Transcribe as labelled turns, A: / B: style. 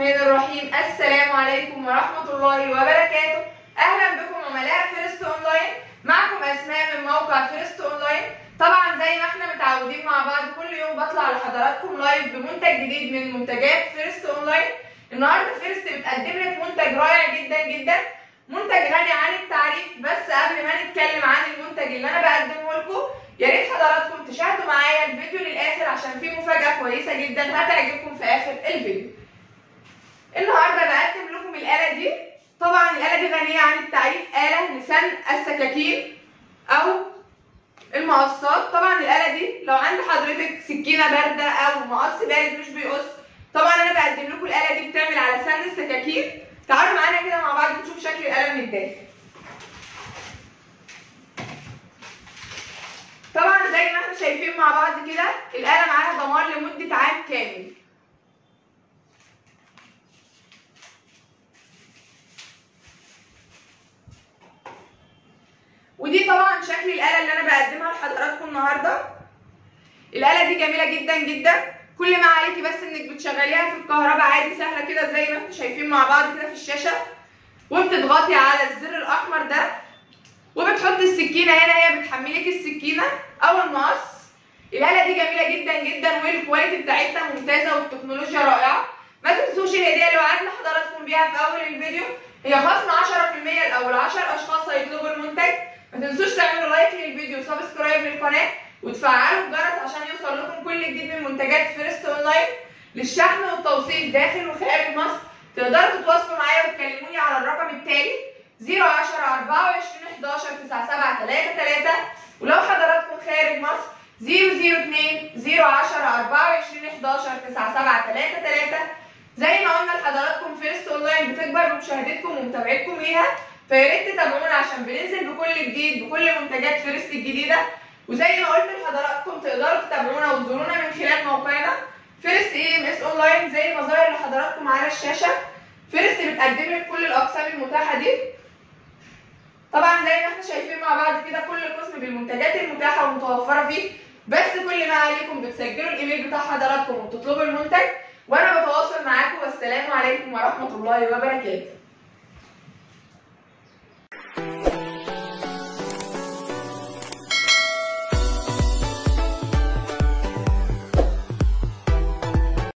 A: الرحمن الرحيم السلام عليكم ورحمة الله وبركاته أهلا بكم عملاء فيرست أونلاين معكم أسماء من موقع فيرست أونلاين طبعا زي ما احنا متعودين مع بعض كل يوم بطلع لحضراتكم لايف بمنتج جديد من منتجات فيرست أونلاين النهارده فيرست بتقدم لك منتج رائع جدا جدا منتج غني عن التعريف بس قبل ما نتكلم عن المنتج اللي انا بقدمه لكم يا ريت حضراتكم تشاهدوا معايا الفيديو للاخر عشان فيه مفاجاه كويسه جدا هتعجبكم في اخر الفيديو النهارده بقدم لكم الاله دي طبعا الاله دي غنيه عن التعريف اله لسن السكاكين او المقصات طبعا الاله دي لو عند حضرتك سكينه بارده او مقص بارد مش بيقص طبعا انا بقدم لكم الاله دي بتعمل على سن السكاكين تعالوا معانا كده مع بعض نشوف شكل الاله من الداخل طبعا زي ما احنا شايفين مع بعض كده الاله معاها ضمان لمده عام كامل ودي طبعا شكل الاله اللي انا بقدمها لحضراتكم النهارده الاله دي جميله جدا جدا كل ما عليكي بس انك بتشغليها في الكهرباء عادي سهله كده زي ما انتم شايفين مع بعض كده في الشاشه وبتضغطي على الزر الاحمر ده وبتحطي السكينه هنا هي بتحملك السكينه او المقص الاله دي جميله جدا جدا والكواليتي بتاعتها ممتازه والتكنولوجيا رائعه ما تنسوش الهديه اللي وعدنا حضراتكم بيها في اول الفيديو هي خصم 10% لاول 10 اشخاص هيطلبوا المنتج ما تنسوش تعملوا لايك للفيديو وسبسكرايب للقناه وتفعلوا الجرس عشان يوصل لكم كل جديد من منتجات فيرست اونلاين للشحن والتوصيل داخل وخارج مصر تقدروا تتواصلوا معايا وتكلموني على الرقم التالي 010 24 11 9733 ولو حضراتكم خارج مصر 002 010 24 11 9733 زي ما قلنا لحضراتكم فيرست اونلاين بتكبر بمشاهدتكم ومتابعتكم ليها فيا ريت تتابعونا عشان بننزل بكل جديد بكل منتجات فيرست الجديده وزي ما قلت لحضراتكم تقدروا تتابعونا وتزورونا من خلال موقعنا فيرست اي ام اس اونلاين زي ما ظاهر لحضراتكم على الشاشه فيرست بتقدم لك كل الاقسام المتاحه دي طبعا زي ما احنا شايفين مع بعض كده كل قسم بالمنتجات المتاحه والمتوفره فيه بس كل ما عليكم بتسجلوا الايميل بتاع حضراتكم وتطلبوا المنتج وانا بتواصل معاكم والسلام عليكم ورحمه الله وبركاته